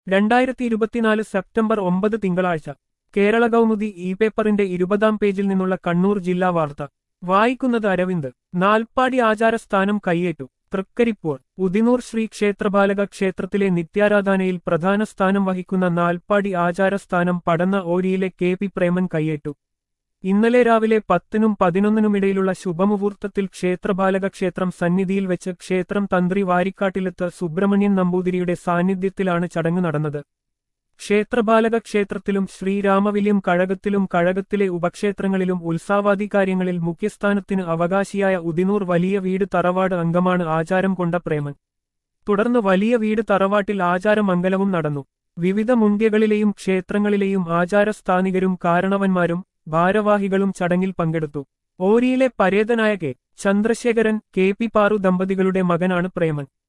രണ്ടായിരത്തി ഇരുപത്തിനാല് സെപ്റ്റംബർ ഒമ്പത് തിങ്കളാഴ്ച കേരള കൗമുദി ഇ പേപ്പറിന്റെ ഇരുപതാം പേജിൽ നിന്നുള്ള കണ്ണൂർ ജില്ലാ വാർത്ത വായിക്കുന്നത് അരവിന്ദ് നാൽപ്പാടി ആചാരസ്ഥാനം കൈയേറ്റു തൃക്കരിപ്പൂർ ഉദിനൂർ ശ്രീ ക്ഷേത്രപാലക ക്ഷേത്രത്തിലെ നിത്യാരാധനയിൽ പ്രധാന സ്ഥാനം വഹിക്കുന്ന നാൽപ്പാടി ആചാരസ്ഥാനം പടന്ന ഓരിയിലെ കെ പി പ്രേമൻ കൈയേറ്റു ഇന്നലെ രാവിലെ പത്തിനും പതിനൊന്നിനുമിടയിലുള്ള ശുഭമുഹൂർത്തത്തിൽ ക്ഷേത്രപാലക ക്ഷേത്രം സന്നിധിയിൽ വെച്ച് ക്ഷേത്രം തന്ത്രി വാരിക്കാട്ടിലെത്ത് സുബ്രഹ്മണ്യൻ നമ്പൂതിരിയുടെ സാന്നിധ്യത്തിലാണ് ചടങ്ങ് നടന്നത് ക്ഷേത്രപാലക ക്ഷേത്രത്തിലും ശ്രീരാമവില്യം കഴകത്തിലും കഴകത്തിലെ ഉപക്ഷേത്രങ്ങളിലും ഉത്സാവാദി കാര്യങ്ങളിൽ മുഖ്യസ്ഥാനത്തിന് അവകാശിയായ ഉദിനൂർ വലിയ വീട് തറവാട് അംഗമാണ് ആചാരം കൊണ്ട പ്രേമൻ തുടർന്ന് വലിയ വീട് തറവാട്ടിൽ ആചാരമംഗലവും നടന്നു വിവിധ മുന്ത്യകളിലെയും ക്ഷേത്രങ്ങളിലെയും ആചാരസ്ഥാനികരും കാരണവന്മാരും ഭാരവാഹികളും ചടങ്ങിൽ പങ്കെടുത്തു ഓരിയിലെ പരേതനായ K Chandrasekharan K P Paru ദമ്പതികളുടെ മകനാണ് പ്രേമൻ